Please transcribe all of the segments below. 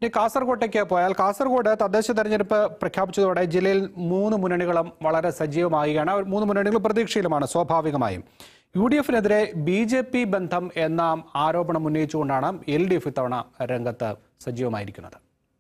ഇനി കാസർകോട്ടേക്ക് പോയാൽ കാസർഗോഡ് തദ്ദേശ തെരഞ്ഞെടുപ്പ് പ്രഖ്യാപിച്ചതോടെ ജില്ലയിൽ മൂന്ന് മുന്നണികളും വളരെ സജീവമാവുകയാണ് അവർ മൂന്ന് മുന്നണികൾ പ്രതീക്ഷയിലുമാണ് സ്വാഭാവികമായും യു ഡി എഫിനെതിരെ ബി ജെ പി ബന്ധം എന്ന ആരോപണം ഉന്നയിച്ചുകൊണ്ടാണ് എൽ ഡി എഫ് ഇത്തവണ രംഗത്ത് സജീവമായിരിക്കുന്നത്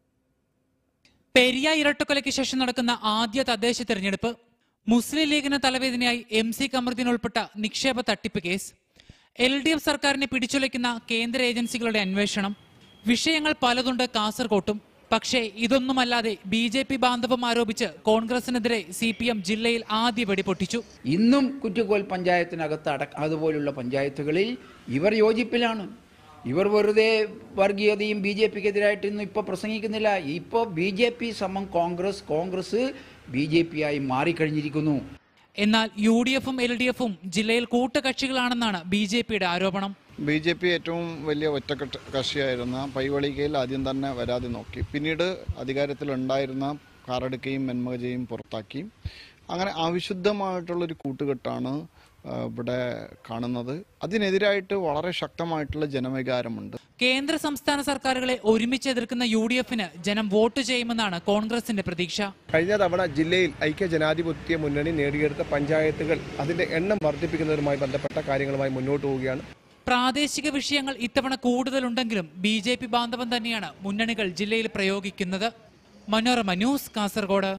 പെരിയ ഇരട്ടക്കൊലയ്ക്ക് ശേഷം നടക്കുന്ന ആദ്യ തദ്ദേശ തെരഞ്ഞെടുപ്പ് മുസ്ലിം ലീഗിന് തലവേദനയായി എം സി കമറുദ്ദീൻ ഉൾപ്പെട്ട നിക്ഷേപ തട്ടിപ്പ് കേസ് എൽ ഡി എഫ് സർക്കാരിനെ പിടിച്ചുലയ്ക്കുന്ന കേന്ദ്ര ഏജൻസികളുടെ അന്വേഷണം വിഷയങ്ങൾ പലതുണ്ട് കാസർകോട്ടും പക്ഷേ ഇതൊന്നുമല്ലാതെ ബി ജെ പി ബാന്ധവം ആരോപിച്ച് കോൺഗ്രസിനെതിരെ സി പി എം ജില്ലയിൽ ആദ്യ വെടി പൊട്ടിച്ചു ഇന്നും കുറ്റിക്കോൽ പഞ്ചായത്തിനകത്ത് അടക്ക അതുപോലുള്ള പഞ്ചായത്തുകളിൽ ഇവർ യോജിപ്പിലാണ് ഇവർ വെറുതെ വർഗീയതയും ബി ജെ പിക്ക് എതിരായിട്ടൊന്നും ഇപ്പോൾ പ്രസംഗിക്കുന്നില്ല ഇപ്പോൾ ബി ജെ പി സമം Congress Congress B J P ആയി മാറിക്കഴിഞ്ഞിരിക്കുന്നു എന്നാൽ യു ഡി എഫും എൽ ഡി എഫും ജില്ലയിൽ കൂട്ടുകക്ഷികളാണെന്നാണ് ബി ജെ പിയുടെ ആരോപണം ബി ജെ പി ഏറ്റവും വലിയ ഒറ്റക്കെട്ട് കക്ഷിയായിരുന്ന പൈവളികയിൽ ആദ്യം തന്നെ വരാതെ നോക്കി പിന്നീട് അധികാരത്തിലുണ്ടായിരുന്ന കാറടുക്കയും മെന്മകജയും പുറത്താക്കി അങ്ങനെ അവിശുദ്ധമായിട്ടുള്ളൊരു കൂട്ടുകെട്ടാണ് ആ, ഇവിടെ കാണുന്നത് അതിനെതിരായിട്ട് വളരെ ശക്തമായിട്ടുള്ള ജനവികാരമുണ്ട് കേന്ദ്ര സംസ്ഥാന സർക്കാരുകളെ ഒരുമിച്ച് എതിർക്കുന്ന യു ഡി എഫിന് ജനം വോട്ട് ചെയ്യുമെന്നാണ് കോൺഗ്രസിന്റെ പ്രതീക്ഷ കഴിഞ്ഞ തവണ ജില്ലയിൽ ഐക്യ ജനാധിപത്യ മുന്നണി നേടിയെടുത്ത പഞ്ചായത്തുകൾ അതിന്റെ എണ്ണം വർദ്ധിപ്പിക്കുന്നതുമായി ബന്ധപ്പെട്ട കാര്യങ്ങളുമായി മുന്നോട്ട് പോവുകയാണ് പ്രാദേശിക വിഷയങ്ങൾ ഇത്തവണ കൂടുതലുണ്ടെങ്കിലും ബി ജെ പി ബാന്ധവം തന്നെയാണ് മുന്നണികൾ ജില്ലയിൽ പ്രയോഗിക്കുന്നത് മനോരമ ന്യൂസ് കാസർഗോഡ്